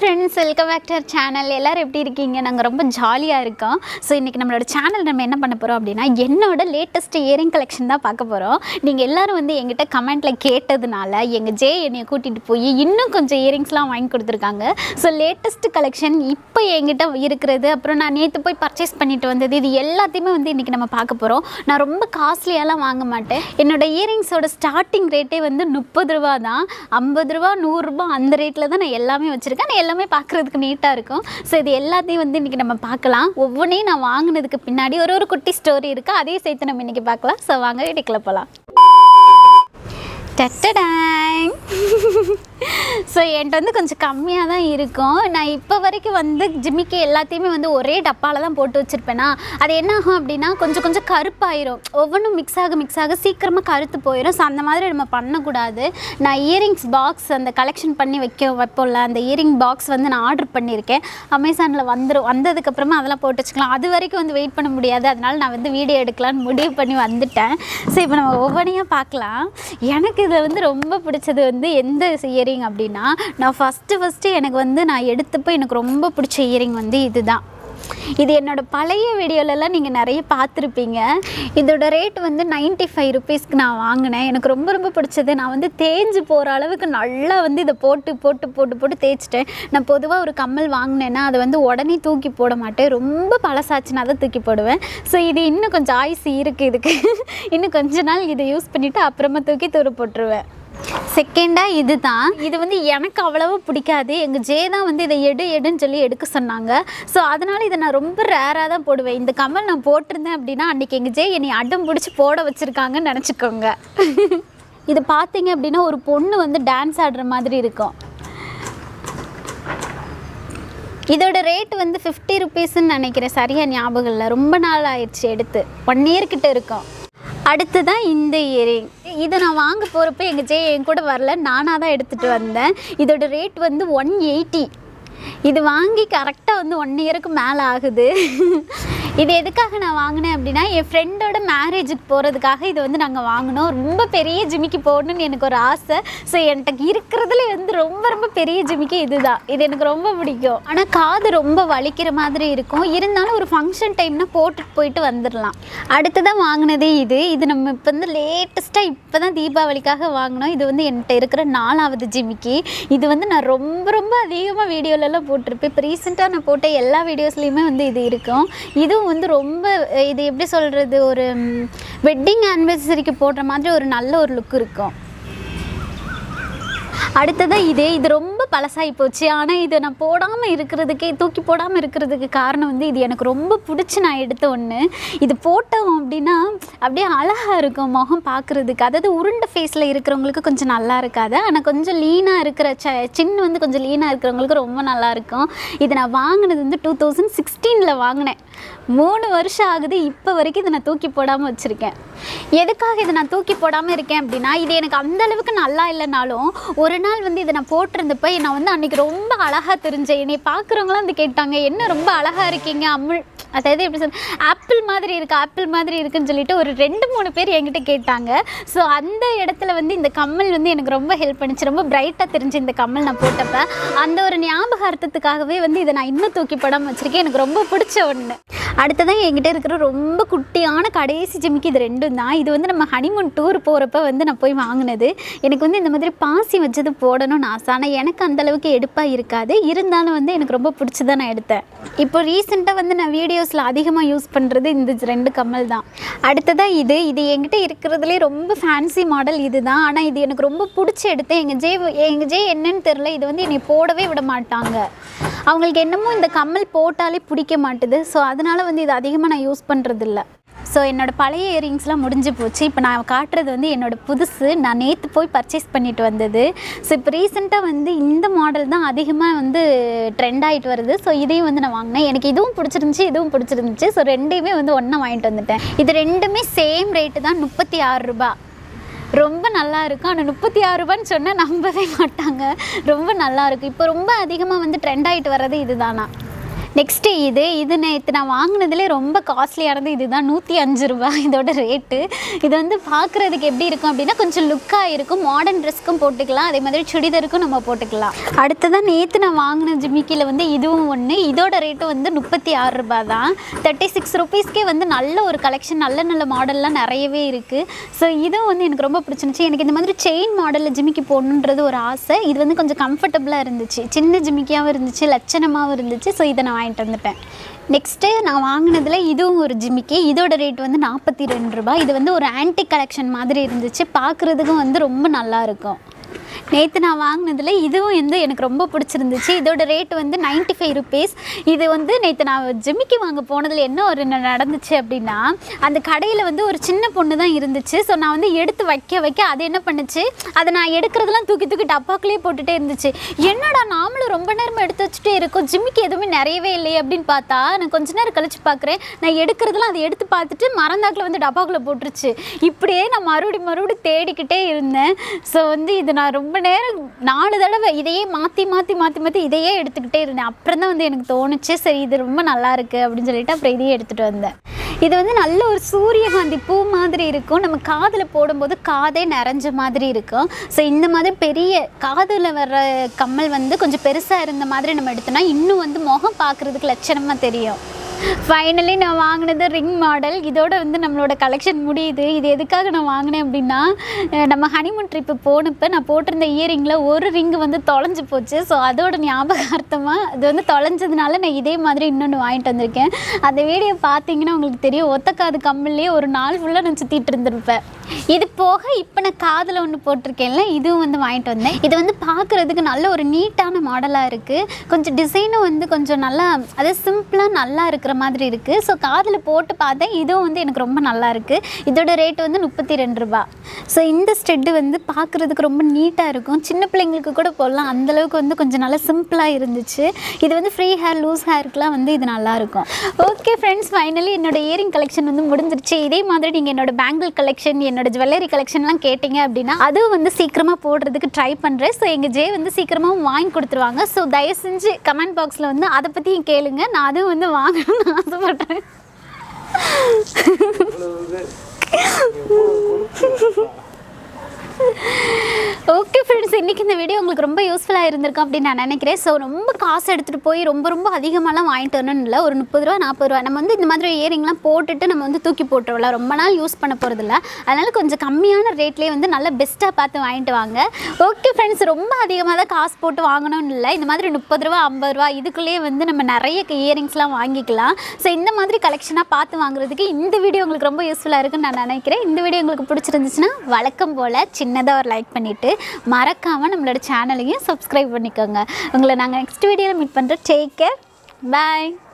friends welcome back to channel எல்லோரும் எப்படி இருக்கீங்க நாங்கள் ரொம்ப ஜாலியாக இருக்கோம் ஸோ இன்றைக்கி நம்மளோட சேனல் நம்ம என்ன பண்ண போகிறோம் அப்படின்னா என்னோட லேட்டஸ்ட் இயரிங் கலெக்ஷன் தான் பார்க்க போகிறோம் நீங்கள் எல்லாரும் வந்து எங்கிட்ட கமெண்ட்டில் கேட்டதுனால எங்கள் ஜே என்னைய கூட்டிகிட்டு போய் இன்னும் கொஞ்சம் இயரிங்ஸ்லாம் வாங்கி கொடுத்துருக்காங்க ஸோ லேட்டஸ்ட் கலெக்ஷன் இப்போ என்கிட்ட இருக்கிறது அப்புறம் நான் நேற்று போய் பர்ச்சேஸ் பண்ணிட்டு வந்தது இது எல்லாத்தையுமே வந்து இன்றைக்கி நம்ம பார்க்க போகிறோம் நான் ரொம்ப காஸ்ட்லியாலாம் வாங்க மாட்டேன் என்னோட இயரிங்ஸோட ஸ்டார்டிங் ரேட்டே வந்து முப்பது ரூபா தான் ஐம்பது ரூபா நூறுரூபா அந்த ரேட்டில் தான் நான் எல்லாமே வச்சுருக்கேன் நான் எல்லாமே பார்க்குறதுக்கு நீட்டாக இருக்கும் ஸோ இது எல்லாத்தையும் வந்து இன்றைக்கி நம்ம பார்க்கலாம் ஒவ்வொன்றையும் நான் வாங்கினதுக்கு பின்னாடி ஒரு ஒரு குட்டி ஸ்டோரி இருக்குது அதையும் சேர்த்து நம்ம இன்றைக்கி பார்க்கலாம் ஸோ வாங்க வீட்டுக்குள்ள போகலாம் டட்டடாங் ஸோ என்கிட்ட வந்து கொஞ்சம் கம்மியாக தான் இருக்கும் நான் இப்போ வரைக்கும் வந்து ஜிம்மிக்கு எல்லாத்தையுமே வந்து ஒரே டப்பாவில் தான் போட்டு வச்சுருப்பேனா அது என்ன ஆகும் அப்படின்னா கொஞ்சம் கொஞ்சம் கருப்பாயிரும் ஒவ்வொன்றும் மிக்ஸ் ஆக மிக்ஸ் ஆக சீக்கிரமாக கருத்து போயிடும் ஸோ அந்த மாதிரி நம்ம பண்ணக்கூடாது நான் இயரிங்ஸ் பாக்ஸ் அந்த கலெக்ஷன் பண்ணி வைக்க வைப்போம்ல அந்த இயரிங் பாக்ஸ் வந்து நான் ஆர்டர் பண்ணியிருக்கேன் அமேசானில் வந்துடும் வந்ததுக்கப்புறமா அதெல்லாம் போட்டு வச்சுக்கலாம் அது வரைக்கும் வந்து வெயிட் பண்ண முடியாது அதனால் நான் வந்து வீடியோ எடுக்கலான்னு முடிவு பண்ணி வந்துட்டேன் ஸோ இப்போ நம்ம ஒவ்வொன்றையும் பார்க்கலாம் எனக்கு இதில் வந்து ரொம்ப பிடிச்சது வந்து எந்த இயரிங் அப்படின்னா நான் ஃபஸ்ட்டு ஃபஸ்ட்டு எனக்கு வந்து நான் எடுத்தப்போ எனக்கு ரொம்ப பிடிச்ச இயரிங் வந்து இதுதான் இது என்னோடய பழைய வீடியோலலாம் நீங்கள் நிறைய பார்த்துருப்பீங்க இதோட ரேட் வந்து 95 ஃபைவ் ருபீஸ்க்கு நான் வாங்கினேன் எனக்கு ரொம்ப ரொம்ப பிடிச்சது நான் வந்து தேஞ்சு போகிற அளவுக்கு நல்லா வந்து இதை போட்டு போட்டு போட்டு போட்டு தேய்ச்சிட்டேன் நான் பொதுவாக ஒரு கம்மல் வாங்கினேன்னா அதை வந்து உடனே தூக்கி போட மாட்டேன் ரொம்ப பழசாச்சுன்னா தான் தூக்கி போடுவேன் ஸோ இது இன்னும் கொஞ்சம் ஆயுசு இருக்குது இதுக்கு இன்னும் கொஞ்ச நாள் இதை யூஸ் பண்ணிவிட்டு அப்புறமா தூக்கி தூர போட்டுருவேன் செகண்டாக இது தான் இது வந்து எனக்கு அவ்வளவா பிடிக்காது எங்கள் ஜே தான் வந்து இதை எடு எடுன்னு சொல்லி எடுக்க சொன்னாங்க ஸோ அதனால் இதை நான் ரொம்ப ரேராக தான் போடுவேன் இந்த கமல் நான் போட்டிருந்தேன் அப்படின்னா அன்றைக்கி எங்கள் ஜே என்னை அடம் பிடிச்சி போட வச்சுருக்காங்கன்னு நினச்சிக்கோங்க இது பார்த்தீங்க அப்படின்னா ஒரு பொண்ணு வந்து டான்ஸ் ஆடுற மாதிரி இருக்கும் இதோட ரேட் வந்து ஃபிஃப்டி ருபீஸ்ன்னு நினைக்கிறேன் சரியாக ஞாபகம் இல்லை ரொம்ப நாள் ஆயிடுச்சு எடுத்து ஒன் இயர் கிட்ட இருக்கும் அடுத்து தான் இந்த இயரிங் இதை நான் வாங்க போகிறப்ப எங்கள் ஜே என் கூட வரல நானாக தான் எடுத்துகிட்டு வந்தேன் இதோட ரேட் வந்து ஒன் எயிட்டி இது வாங்கி கரெக்டாக வந்து ஒன் இயருக்கு மேலே ஆகுது இது எதுக்காக நான் வாங்கினேன் அப்படின்னா என் ஃப்ரெண்டோட மேரேஜுக்கு போகிறதுக்காக இது வந்து நாங்கள் வாங்கினோம் ரொம்ப பெரிய ஜிமிக்கி போடணும்னு எனக்கு ஒரு ஆசை ஸோ என்கிட்ட இருக்கிறதுல வந்து ரொம்ப ரொம்ப பெரிய ஜிமிக்கி இதுதான் இது எனக்கு ரொம்ப பிடிக்கும் ஆனால் காது ரொம்ப வலிக்கிற மாதிரி இருக்கும் இருந்தாலும் ஒரு ஃபங்க்ஷன் டைம்னா போட்டுட்டு போயிட்டு வந்துடலாம் அடுத்ததான் வாங்கினதே இது இது நம்ம இப்போ வந்து லேட்டஸ்ட்டாக இப்போ தான் தீபாவளிக்காக வாங்கினோம் இது வந்து என்கிட்ட இருக்கிற நாலாவது ஜிமிக்கி இது வந்து நான் ரொம்ப ரொம்ப அதிகமாக வீடியோலலாம் போட்டிருப்பேன் இப்போ ரீசெண்டாக நான் போட்ட எல்லா வீடியோஸ்லேயுமே வந்து இது இருக்கும் இதுவும் வந்து ரொம்ப அஹ், இது எப்படி சொல்கிறது ஒரு வெட்டிங் ஆனிவர்சரிக்கு போடுற மாதிரி ஒரு நல்ல ஒரு லுக் இருக்கும் அடுத்ததாக இது இது ரொம்ப பழசாகி போச்சு ஆனால் இதை நான் போடாமல் இருக்கிறதுக்கே தூக்கி போடாமல் இருக்கிறதுக்கு காரணம் வந்து இது எனக்கு ரொம்ப பிடிச்சி நான் எடுத்த ஒன்று இது போட்டோம் அப்படின்னா அப்படியே அழகாக இருக்கும் முகம் பார்க்குறதுக்கு அதாவது உருண்டை ஃபேஸில் இருக்கிறவங்களுக்கு கொஞ்சம் நல்லா இருக்காது ஆனால் கொஞ்சம் லீனாக இருக்கிற ச சின்ன வந்து கொஞ்சம் லீனாக இருக்கிறவங்களுக்கு ரொம்ப நல்லா இருக்கும் இது நான் வாங்கினது வந்து டூ தௌசண்ட் சிக்ஸ்டீனில் வாங்கினேன் மூணு வருஷம் ஆகுது இப்போ வரைக்கும் இதை நான் தூக்கி போடாமல் வச்சுருக்கேன் எதுக்காக இதை நான் தூக்கி போடாமல் இருக்கேன் அப்படின்னா இது எனக்கு அந்த அளவுக்கு நல்லா இல்லைனாலும் ஒரு நாள் வந்து இதை நான் போட்டிருந்தப்ப நான் வந்து அன்றைக்கி ரொம்ப அழகாக தெரிஞ்சேன் என்னை பார்க்குறவங்களாம் வந்து கேட்டாங்க என்ன ரொம்ப அழகாக இருக்கீங்க அமுல் அதாவது எப்படி சொல் ஆப்பிள் மாதிரி இருக்குது ஆப்பிள் மாதிரி இருக்குன்னு சொல்லிட்டு ஒரு ரெண்டு மூணு பேர் என்கிட்ட கேட்டாங்க ஸோ அந்த இடத்துல வந்து இந்த கம்மல் வந்து எனக்கு ரொம்ப ஹெல்ப் பண்ணுச்சு ரொம்ப பிரைட்டாக தெரிஞ்சு இந்த கம்மல் நான் போட்டப்ப அந்த ஒரு ஞாபகார்த்தத்துக்காகவே வந்து இதை நான் இன்னும் தூக்கி போடாமல் வச்சுருக்கேன் எனக்கு ரொம்ப பிடிச்ச ஒன்று அடுத்ததான் என்கிட்ட இருக்கிற ரொம்ப குட்டியான கடைசி ஜிமிக்கி இது ரெண்டும் தான் இது வந்து நம்ம ஹனிமூன் டூர் போகிறப்ப வந்து நான் போய் வாங்கினது எனக்கு வந்து இந்த மாதிரி பாசி வச்சது போடணும்னு ஆசை ஆனால் எனக்கு அந்த அளவுக்கு எடுப்பாக இருக்காது இருந்தாலும் வந்து எனக்கு ரொம்ப பிடிச்சதான் நான் எடுத்தேன் இப்போ ரீசெண்டாக வந்து நான் வீடியோஸில் அதிகமாக யூஸ் பண்ணுறது இந்த ரெண்டு கம்மல் தான் அடுத்ததாக இது இது என்கிட்ட இருக்கிறதுலே ரொம்ப ஃபேன்சி மாடல் இது தான் ஆனால் இது எனக்கு ரொம்ப பிடிச்சி எடுத்தேன் எங்கள் ஜே எங்கள் ஜே என்னன்னு தெரில இது வந்து என்னை போடவே விட மாட்டாங்க அவங்களுக்கு என்னமோ இந்த கம்மல் போட்டாலே பிடிக்க மாட்டுது ஸோ அதனால் வந்து இது அதிகமாக நான் யூஸ் பண்ணுறதில்ல ஸோ என்னோடய பழைய இயரிங்ஸ்லாம் முடிஞ்சு போச்சு இப்போ நான் காட்டுறது வந்து என்னோட புதுசு நான் நேற்று போய் பர்ச்சேஸ் பண்ணிட்டு வந்தது ஸோ இப்போ ரீசெண்டாக வந்து இந்த மாடல் தான் அதிகமாக வந்து ட்ரெண்ட் ஆகிட்டு வருது ஸோ இதையும் வந்து நான் வாங்கினேன் எனக்கு இதுவும் பிடிச்சிருந்துச்சி இதுவும் பிடிச்சிருந்துச்சி ஸோ ரெண்டையுமே வந்து ஒன்றா வாங்கிட்டு வந்துட்டேன் இது ரெண்டுமே சேம் ரேட்டு தான் முப்பத்தி ஆறு ரூபாய் ரொம்ப நல்லா இருக்கும் ஆனால் முப்பத்தி ஆறு ரூபான்னு சொன்னால் நம்பவே மாட்டாங்க ரொம்ப நல்லா இருக்கும் இப்போ ரொம்ப அதிகமாக வந்து ட்ரெண்ட் ஆகிட்டு வர்றது இதுதானா நெக்ஸ்ட்டு இது இது நேற்று நான் வாங்கினதுலே ரொம்ப காஸ்ட்லியானது இதுதான் நூற்றி அஞ்சு ரூபாய் இதோட ரேட்டு இது வந்து பார்க்குறதுக்கு எப்படி இருக்கும் அப்படின்னா கொஞ்சம் லுக்காக இருக்கும் மாடர்ன் ட்ரெஸ்க்கும் போட்டுக்கலாம் அதே மாதிரி சுடிதாருக்கும் நம்ம போட்டுக்கலாம் அடுத்ததான் நேற்று நான் வாங்கின ஜிமிக்கியில் வந்து இதுவும் ஒன்று இதோட ரேட்டு வந்து முப்பத்தி ஆறு ரூபாய் தான் தேர்ட்டி சிக்ஸ் ருபீஸ்க்கே வந்து நல்ல ஒரு கலெக்ஷன் நல்ல நல்ல மாடல்லாம் நிறையவே இருக்குது ஸோ இதுவும் வந்து எனக்கு ரொம்ப பிடிச்சிருந்துச்சு எனக்கு இந்த மாதிரி செயின் மாடலில் ஜிமிக்கி போடணுன்றது ஒரு ஆசை இது வந்து கொஞ்சம் கம்ஃபர்டபுளாக இருந்துச்சு சின்ன ஜிமிக்கியாகவும் இருந்துச்சு லட்சணமாகவும் இருந்துச்சு ஸோ இதை நான் வாங்கிட்டு வந்துட்டேன் நெக்ஸ்ட்டு நான் வாங்கினதில் இதுவும் ஒரு ஜிமிக்கி இதோட ரேட் வந்து நாற்பத்தி ரெண்டு ரூபாய் இது வந்து ஒரு ஆன்டிக் கலெக்ஷன் மாதிரி இருந்துச்சு பார்க்குறதுக்கும் வந்து ரொம்ப நல்லா இருக்கும் நேற்று நான் வாங்கினதில் இதுவும் வந்து எனக்கு ரொம்ப பிடிச்சிருந்துச்சு இதோட ரேட் வந்து 95 ஃபைவ் ருபீஸ் இது வந்து நேற்று நான் ஜிமிக்கி வாங்க போனதில் என்ன ஒரு ந- நடந்துச்சு அப்படின்னா அந்த கடையில் வந்து ஒரு சின்ன பொண்ணு தான் இருந்துச்சு ஸோ நான் வந்து எடுத்து வைக்க வைக்க அது என்ன பண்ணுச்சு அதை நான் எடுக்கிறதெல்லாம் தூக்கி தூக்கி டப்பாக்குள்ளேயே போட்டுட்டே இருந்துச்சு என்னடா நாமளும் ரொம்ப நேரமாக எடுத்து வச்சுட்டே இருக்கோம் ஜிமிக்கி எதுவுமே நிறையவே இல்லையே அப்படின்னு பார்த்தா நான் கொஞ்ச நேரம் கழிச்சு பார்க்குறேன் நான் எடுக்கிறதெல்லாம் அதை எடுத்து பார்த்துட்டு மறந்தாக்கில் வந்து டப்பாக்குள்ளே போட்டுருச்சு இப்படியே நான் மறுபடி மறுபடி தேடிக்கிட்டே இருந்தேன் ஸோ வந்து இது நான் ரொம்ப நேரம் நாலு தடவை இதையே மாற்றி மாற்றி மாற்றி மாற்றி இதையே எடுத்துக்கிட்டே இருந்தேன் அப்புறம் தான் வந்து எனக்கு தோணுச்சு சரி இது ரொம்ப நல்லா இருக்கு அப்படின்னு சொல்லிட்டு அப்புறம் இதையே எடுத்துகிட்டு வந்தேன் இது வந்து நல்ல ஒரு சூரியகாந்தி பூ மாதிரி இருக்கும் நம்ம காதில் போடும்போது காதே நிறைஞ்ச மாதிரி இருக்கும் ஸோ இந்த மாதிரி பெரிய காதில் வர்ற கம்மல் வந்து கொஞ்சம் பெருசாக இருந்த மாதிரி நம்ம எடுத்தோம்னா இன்னும் வந்து முகம் பார்க்குறதுக்கு லட்சணமாக தெரியும் ஃபைனலி நான் வாங்கினது ரிங் மாடல் இதோட வந்து நம்மளோட கலெக்ஷன் முடியுது இது எதுக்காக நான் வாங்கினேன் அப்படின்னா அஹ் நம்ம ஹனிமூன் ட்ரிப்பு போனப்போ நான் போட்டிருந்த இயரிங்கில் ஒரு ரிங்கு வந்து தொலைஞ்சு போச்சு ஸோ அதோட ஞாபகார்த்தமாக அது வந்து தொலைஞ்சதுனால நான் இதே மாதிரி இன்னொன்று வாங்கிட்டு வந்திருக்கேன் அந்த வீடியோ பார்த்தீங்கன்னா உங்களுக்கு தெரியும் ஒத்தக்காது கம்மல்லையே ஒரு நாள் ஃபுல்லாக நான் சுற்றிட்டு இருந்திருப்பேன் இது போக இப்போ நான் காதில் ஒன்று போட்டிருக்கேன்ல இதுவும் வந்து வாங்கிட்டு வந்தேன் இது வந்து பார்க்குறதுக்கு நல்ல ஒரு நீட்டான மாடலாக இருக்குது கொஞ்சம் டிசைனும் வந்து கொஞ்சம் நல்லா அது சிம்பிளாக நல்லா இருக்கிற மாதிரி இருக்குது ஸோ காதில் போட்டு பார்த்தேன் இதுவும் வந்து எனக்கு ரொம்ப நல்லா இருக்குது இதோட ரேட் வந்து முப்பத்தி ரெண்டு ரூபா ஸோ இந்த ஸ்டெட்டு வந்து பார்க்குறதுக்கு ரொம்ப நீட்டாக இருக்கும் சின்ன பிள்ளைங்களுக்கு கூட போடலாம் அந்தளவுக்கு வந்து கொஞ்சம் நல்லா சிம்பிளாக இருந்துச்சு இது வந்து ஃப்ரீ ஹேர் லூஸ் ஹேருக்குலாம் வந்து இது நல்லா இருக்கும் ஓகே ஃப்ரெண்ட்ஸ் ஃபைனலி என்னோட இயரிங் கலெக்ஷன் வந்து முடிஞ்சிருச்சு இதே மாதிரி நீங்கள் என்னோட பேங்கிள் கலெக்ஷன் என்னோட ஜுவல்லரி கலெக்ஷன்லாம் கேட்டிங்க அப்படின்னா அதுவும் வந்து சீக்கிரமாக போடுறதுக்கு ட்ரை பண்ணுறேன் ஸோ எங்கள் ஜே வந்து சீக்கிரமாக வாங்கி கொடுத்துருவாங்க ஸோ தயவு செஞ்சு கமெண்ட் பாக்ஸில் வந்து அதை பற்றியும் கேளுங்க நான் அதுவும் வந்து வாங்கணும்னு ஆசைப்பட்றேன் ஓகே ஃப்ரெண்ட்ஸ் இன்றைக்கி இந்த வீடியோ உங்களுக்கு ரொம்ப யூஸ்ஃபுல்லாக இருந்திருக்கும் அப்படின்னு நான் நினைக்கிறேன் ஸோ ரொம்ப காசு எடுத்துகிட்டு போய் ரொம்ப ரொம்ப அதிகமாகலாம் வாங்கிட்டு வரணும்னு இல்லை ஒரு முப்பது ரூபா நாற்பது ரூபா நம்ம வந்து இந்த மாதிரி இயரிங்லாம் போட்டுட்டு நம்ம வந்து தூக்கி போட்டுருவோம்ல ரொம்ப நாள் யூஸ் பண்ண போகிறதில்ல அதனால் கொஞ்சம் கம்மியான ரேட்லேயே வந்து நல்ல பெஸ்ட்டாக பார்த்து வாங்கிட்டு வாங்க ஓகே ஃப்ரெண்ட்ஸ் ரொம்ப அதிகமாக தான் காசு போட்டு வாங்கணும்னு இல்லை இந்த மாதிரி முப்பது ரூபா ஐம்பது ரூபா இதுக்குள்ளேயே வந்து நம்ம நிறைய இயரிங்ஸ்லாம் வாங்கிக்கலாம் ஸோ இந்த மாதிரி கலெக்ஷனாக பார்த்து வாங்குறதுக்கு இந்த வீடியோ உங்களுக்கு ரொம்ப யூஸ்ஃபுல்லாக இருக்குன்னு நான் நினைக்கிறேன் இந்த வீடியோ உங்களுக்கு பிடிச்சிருந்துச்சுன்னா வழக்கம் போல் சின்னதாக ஒரு லைக் பண்ணிவிட்டு மறக்காமல் நம்மளோட சேனலையும் சப்ஸ்கிரைப் பண்ணிக்கோங்க உங்களை நாங்கள் நெக்ஸ்ட் வீடியோவில் மீட் பண்ணுறோம் டேக் கேர் பாய்